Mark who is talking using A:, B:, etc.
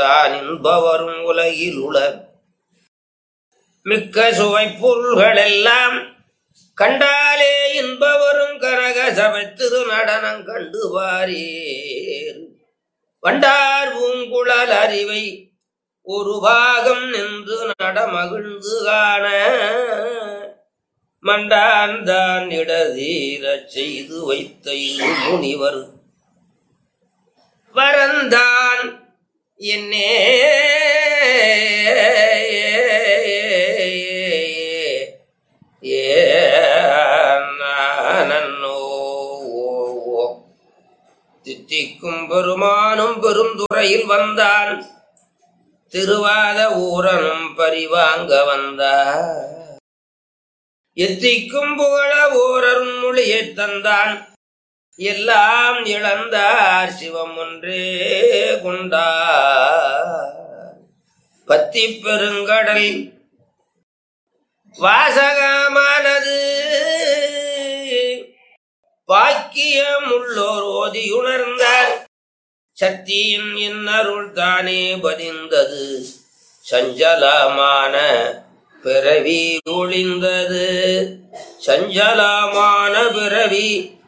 A: வரந்தான் இன்பவரும் உலகில் உள மிக்க சுவை பொருள்கள் எல்லாம் கண்டாலே இன்பவரும் கனக சபை திரு நடனம் கண்டு வாரீர் வண்டார் பூங்குழல் அறிவை ஒரு பாகம் நின்று நடமகிழ்ந்து காண மண்டான் இடதீரச் செய்து வைத்த இரு முனிவர் வரந்தான் என்னே ஏனோ தித்திக்கும் பெருமானும் பெருந்துறையில் வந்தான் திருவாத ஊரனும் பரிவாங்க வந்தார் எத்திக்கும் புகழ ஊரரும் மொழியைத் தந்தான் எல்லாம் இழந்தார் சிவம் ஒன்றே கொண்டார் பத்தி பெருங்கடல் வாசகமானது பாக்கியம் உள்ளோர் ஓதியுணர்ந்தார் சக்தியின் இன்னருள் தானே பதிந்தது சஞ்சலமான பிறவி ஒளிந்தது சஞ்சலமான பிறவி